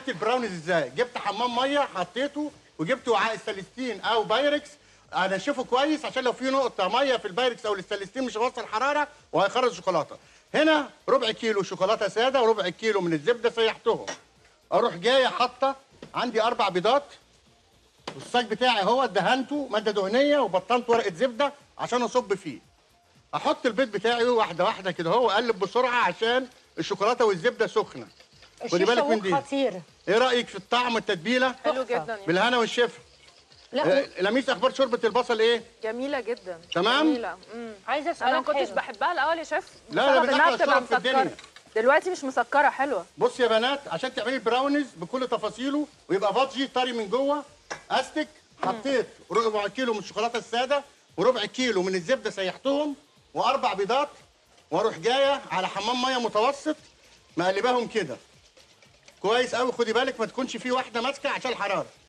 عملت البراونيز ازاي جبت حمام ميه حطيته وجبت وعاء السلستين او بايركس انشفه كويس عشان لو في نقطه ميه في البايركس او السلستين مش هيوصل حراره وهيخرج الشوكولاته هنا ربع كيلو شوكولاته ساده وربع كيلو من الزبده سيحتهم اروح جايه حاطه عندي اربع بيضات والصاج بتاعي اهو دهنته ماده دهنيه وبطنت ورقه زبده عشان اصب فيه احط البيض بتاعي واحده واحده كده اهو واقلب بسرعه عشان الشوكولاته والزبده سخنه خدي الشيش بالك من طاووق دي خطير ايه رايك في الطعم والتتبيله حلو تحفة. جدا يعني. بالهنا والشفا لا آه، لميس اخبار شوربه البصل ايه جميله جدا تمام؟ جميله مم. عايزه انا ما اسالك كنتش حاجه بحبها الاول يا شيف لا، ده بسبب من انها أحلى بتبقى الشرب في الدنيا. مسكره دلوقتي مش مسكره حلوه بص يا بنات عشان تعملي البراونيز بكل تفاصيله ويبقى فادجي طري من جوه استك حطيت ربع كيلو من الشوكولاته الساده وربع كيلو من الزبده سيحتهم واربع بيضات واروح جايه على حمام ميه متوسط مقلباهم كده كويس قوي خدي بالك ما تكونش في واحده ماسكه عشان الحراره